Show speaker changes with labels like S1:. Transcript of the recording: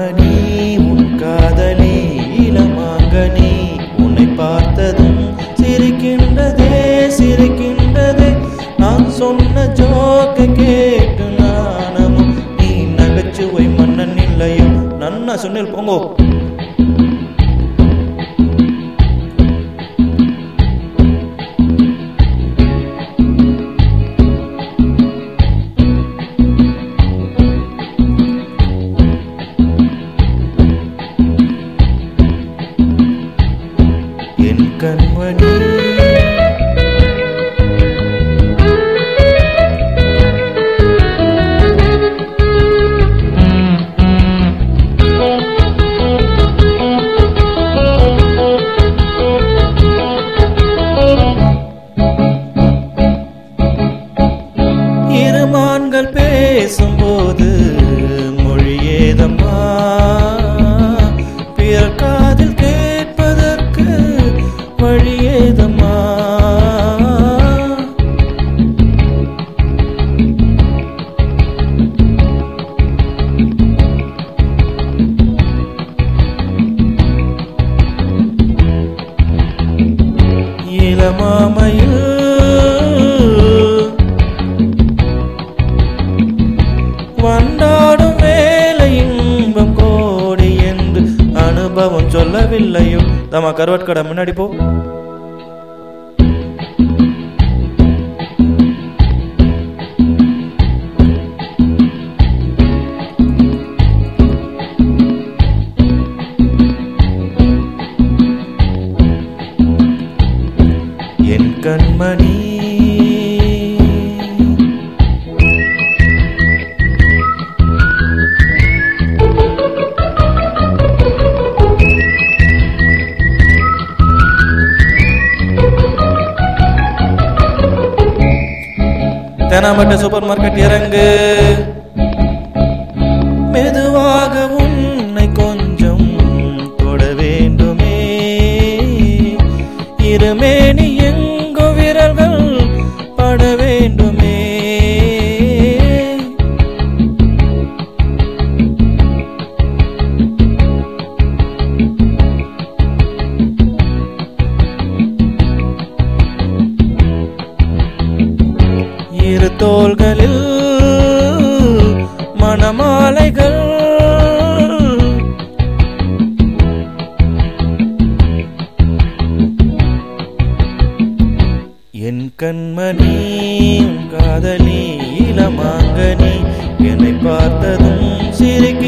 S1: கண்மணி உன் காதலி இளமாங்கனி உன்னை பார்த்ததும் சிரிக்கின்றதே சிரிக்கின்றதே நான் சொன்ன ஜோக்க கேட்டு நாணமும் நீ நகைச்சுவை மன்னன் இல்லையோ நன்னா சொன்னில் போங்கோ என் கண்மணி இருமான்கள் பேசும்போது மொழியேதம்மா பிறர் காதில் கேட்பதற்கு வழியேதம்மா இளமாமையில் வண்டாடும் வேலை இன்பம் கோடி என்று அனுபவம் சொல்லவில்லையோ தமா கருவாட் கடை முன்னாடி போ என் கண்மணி தேனாம்பேட்டை சூப்பர் மார்க்கெட் இறங்கு மெதுவாக உன்னை கொஞ்சம் தொட வேண்டுமே இருமேனி எங்கோ விரல்கள் பட வேண்டுமே இரு தோள்களில் மணமாலைகள் என் கண்மணி உன் காதலி இளமாங்கனி என்னை பார்த்ததும் சிரிக்க